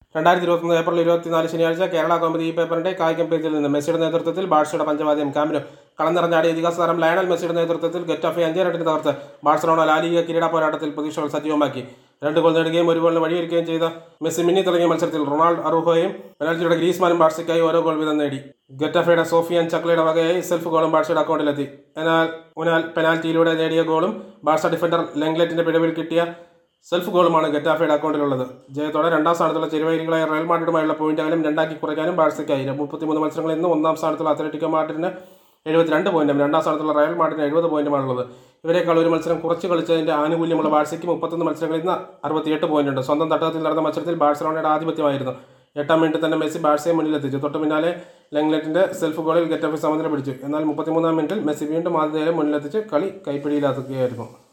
രണ്ടായിരത്തി ഇരുപത്തൊന്ന് ഏപ്രിൽ ഇരുപത്തിനാല് ശനിയാഴ്ച കേരള കോമഡി ഈ പേപ്പറിന്റെ കായികം പേജിൽ നിന്ന് മെസ്സിയുടെ നേതൃത്വത്തിൽ ബാഴ്സയുടെ പഞ്ചവാദ്യം ക്യാമ്പിനും കളം നിറഞ്ഞാടിയ ഇതിഹാസ താരം ലയണൽ മെസ്സിയുടെ നേതൃത്വത്തിൽ ഗെറ്റാഫെ അഞ്ചേ രണ്ടിന് തകർത്ത് ബാഴ്സലോണ ലാലിക കിരീട പോരാട്ടത്തിൽ പ്രതീക്ഷകൾ സജീവമാക്കി രണ്ട് ഗോൾ നേടുകയും ഒരു ഗോളിന് വഴിയൊരുക്കുകയും ചെയ്ത മെസ്സി മിന്നി തുടങ്ങിയ മത്സരത്തിൽ റൊണാൾഡ് അറുഹോയും പെനാൽറ്റിയുടെ ഗ്രീസ്മാനും ബാഴ്സയ്ക്കായി ഓരോ ഗോൾ വീതം നേടി ഗെറ്റാഫയുടെ സോഫിയൻ ചക്ലയുടെ വകയായി സെൽഫ് ഗോളും ബാഴ്സയുടെ അക്കൗണ്ടിലെത്തി എന്നാൽ ഉനാൽ പെനാൽറ്റിയിലൂടെ നേടിയ ഗോളും ബാഴ്സ ഡിഫൻഡർ ലെങ്ലെറ്റിന്റെ പിഴവിൽ കിട്ടിയ സെൽഫ് ഗോളുമാണ് ഗെറ്റാഫയുടെ അക്കൗണ്ടിലുള്ളത് ജയത്തോടെ രണ്ടാം സ്ഥാനത്തുള്ള ചെരുവൈരികളായ റയൽ മാഡ്രിഡുമായുള്ള പോയിന്റ് അകലം രണ്ടാക്കി കുറയ്ക്കാനും ബാഴ്സയ്ക്കായി മുപ്പത്തിമൂന്ന് മത്സരങ്ങളിൽ നിന്ന് ഒന്നാം സ്ഥാനത്തുള്ള അത്ലറ്റിക്കോ മാഡ്രിഡിന് എഴുപത്തിരണ്ട് പോയിന്റും രണ്ടാം സ്ഥാനത്തുള്ള റയൽ മാഡ്രിഡിന് എഴുപത് പോയിന്റുമാണുള്ളത് ഇവരെക്കാൾ ഒരു മത്സരം കുറച്ച് കളിച്ചതിന്റെ ആനുകൂല്യമുള്ള ബാഴ്സയ്ക്ക് മുപ്പത്തൊന്ന് മത്സരങ്ങളിൽ നിന്ന് അറുപത്തിയെട്ട് പോയിന്റുണ്ട് സ്വന്തം തട്ടകത്തിൽ നടന്ന മത്സരത്തിൽ ബാഴ്സലോണയുടെ ആധിപത്യമായിരുന്നു എട്ടാം മിനിറ്റ് തന്നെ മെസ്സി ബാഴ്സയെ മുന്നിലെത്തിച്ചു തൊട്ട് പിന്നാലെ ലെങ്ലെറ്റിന്റെ സെൽഫ് ഗോളിൽ ഗെറ്റഫെ സമനില പിടിച്ചു എന്നാൽ മുപ്പത്തിമൂന്നാം മിനിറ്റിൽ മെസ്സി വീണ്ടും ആതിഥേയരെ മുന്നിലെത്തിച്ച് കളി കൈപ്പിടിയിലാക്കുകയായിരുന്നു